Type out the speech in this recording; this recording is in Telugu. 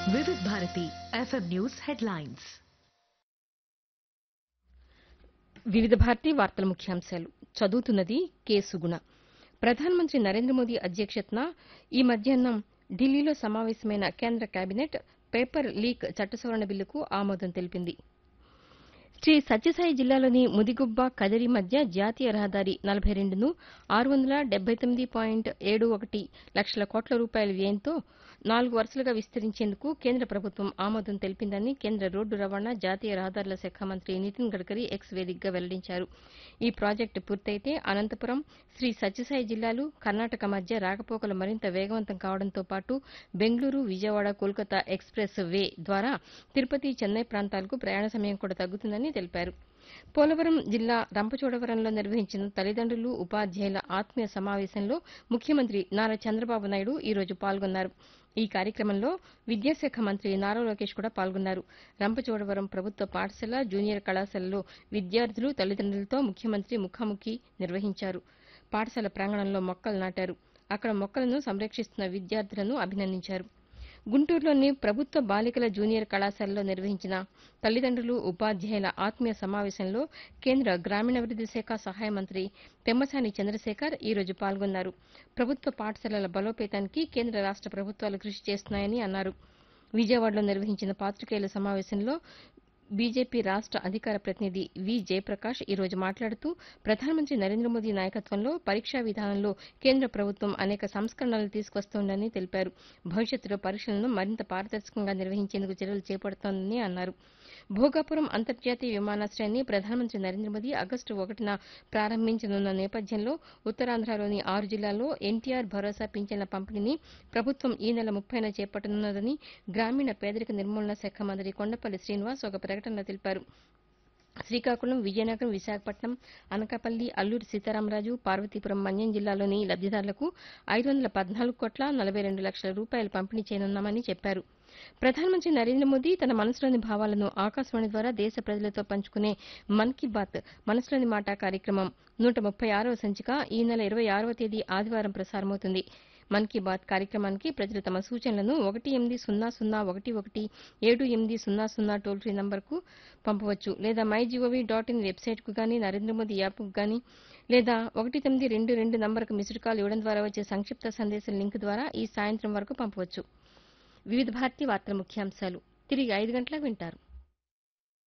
వివిధ భారతి ఎఫ్ఎం న్యూస్ హెడ్లైన్స్ వివిధ భారతి వార్తల ముఖ్యాంశాలు చదువుతున్నది కె సుగుణ ప్రధానమంత్రి నరేంద్ర మోదీ అధ్యక్షతన ఈ మధ్యాహ్నం ఢిల్లీలో సమావేశమైన కేంద్ర కేబినెట్ పేపర్ లీక్ చట్ట సవరణ బిల్లుకు ఆమోదం తెలిపింది శ్రీ సత్యసాయి జిల్లాలోని ముదిగుబ్బ కదిరి మధ్య జాతీయ రహదారి నలభై రెండును ఆరు వందల డెబ్బై తొమ్మిది పాయింట్ ఏడు ఒకటి లక్షల కోట్ల రూపాయల వ్యయంతో నాలుగు వరుసలుగా విస్తరించేందుకు కేంద్ర ప్రభుత్వం ఆమోదం తెలిపిందని కేంద్ర రోడ్డు రవాణా జాతీయ రహదారుల శాఖ మంత్రి నితిన్ గడ్కరీ ఎక్స్ వేదికగా వెల్లడించారు ఈ ప్రాజెక్టు పూర్తయితే అనంతపురం శ్రీ సత్యసాయి జిల్లాలు కర్ణాటక మధ్య రాకపోకలు మరింత వేగవంతం కావడంతో పాటు బెంగళూరు విజయవాడ కోల్కతా ఎక్స్ప్రెస్ వే ద్వారా తిరుపతి చెన్నై ప్రాంతాలకు ప్రయాణ సమయం కూడా తగ్గుతుందని తెలిపారు పోలవరం జిల్లా రంపచోడవరంలో నిర్వహించిన తల్లిదండ్రులు ఉపాధ్యాయుల ఆత్మీయ సమావేశంలో ముఖ్యమంత్రి నారా చంద్రబాబు నాయుడు ఈ రోజు పాల్గొన్నారు ఈ కార్యక్రమంలో విద్యాశాఖ మంత్రి నారా లోకేష్ కూడా పాల్గొన్నారు రంపచోడవరం ప్రభుత్వ పాఠశాల జూనియర్ కళాశాలలో విద్యార్థులు తల్లిదండ్రులతో ముఖ్యమంత్రి ముఖాముఖి నిర్వహించారు పాఠశాల ప్రాంగణంలో మొక్కలు నాటారు అక్కడ మొక్కలను సంరక్షిస్తున్న విద్యార్థులను అభినందించారు గుంటూరులోని ప్రభుత్వ బాలికల జూనియర్ కళాశాలలో నిర్వహించిన తల్లిదండ్రులు ఉపాధ్యాయుల ఆత్మీయ సమావేశంలో కేంద్ర గ్రామీణాభివృద్ది శాఖ సహాయ మంత్రి పెమ్మసాని చంద్రశేఖర్ ఈ రోజు పాల్గొన్నారు ప్రభుత్వ పాఠశాలల బలోపేతానికి కేంద్ర రాష్ట ప్రభుత్వాలు కృషి చేస్తున్నాయని అన్నారు విజయవాడలో నిర్వహించిన పాతికేయుల సమావేశంలో బీజేపీ రాష్ట అధికార ప్రతినిధి వి జయప్రకాష్ ఈ రోజు మాట్లాడుతూ ప్రధానమంత్రి నరేంద్ర మోదీ నాయకత్వంలో పరీక్షా విధానంలో కేంద్ర ప్రభుత్వం అనేక సంస్కరణలు తీసుకొస్తోందని తెలిపారు భవిష్యత్తులో పరీక్షలను మరింత పారదర్శకంగా నిర్వహించేందుకు చర్యలు చేపడుతోందని అన్నారు భోగాపురం అంతర్జాతీయ విమానాశ్రయాన్ని ప్రధానమంత్రి నరేంద్ర మోదీ ఆగస్టు ఒకటిన ప్రారంభించనున్న నేపథ్యంలో ఉత్తరాంధ్రలోని ఆరు జిల్లాల్లో ఎన్టీఆర్ భరోసా పింఛన్ల పంపిణీని ప్రభుత్వం ఈ నెల ముప్పైన చేపట్టనున్నదని గ్రామీణ పేదరిక నిర్మూలన శాఖ మంత్రి కొండపల్లి శ్రీనివాస్ ఒక ప్రకటనలో తెలిపారు శ్రీకాకుళం విజయనగరం విశాఖపట్నం అనకాపల్లి అల్లూరి సీతారామరాజు పార్వతీపురం మన్యం జిల్లాలోని లబ్దిదారులకు ఐదు వందల పద్నాలుగు కోట్ల నలభై రెండు లక్షల రూపాయలు పంపిణీ చేయనున్నామని చెప్పారు ప్రధానమంత్రి నరేంద్ర మోదీ తన మనసులోని భావాలను ఆకాశవాణి ద్వారా దేశ ప్రజలతో పంచుకునే మన్ కీ బాత్ మనసులోని మాట కార్యక్రమం నూట ముప్పై ఆరవ సంచిక ఈ నెల ఇరవై ఆరవ తేదీ ఆదివారం ప్రసారమవుతుంది మన్ కీ బాత్ కార్యక్రమానికి ప్రజలు తమ సూచనలను ఒకటి ఎనిమిది సున్నా సున్నా ఒకటి ఒకటి ఏడు ఎనిమిది సున్నా సున్నా టోల్ ఫ్రీ నంబర్కు పంపవచ్చు లేదా మై జీఓవీ డాట్ ఇన్ వెబ్సైట్కు గానీ నరేంద్ర మోదీ యాప్కు గానీ లేదా ఒకటి తొమ్మిది రెండు రెండు నంబర్కు మిస్డ్ కాల్ ఇవ్వడం ద్వారా వచ్చే సంక్షిప్త సందేశం లింక్ ద్వారా ఈ సాయంత్రం వరకు పంపవచ్చు వివిధ భారతి వార్తల ముఖ్యాంశాలు తిరిగి ఐదు గంటలకు వింటారు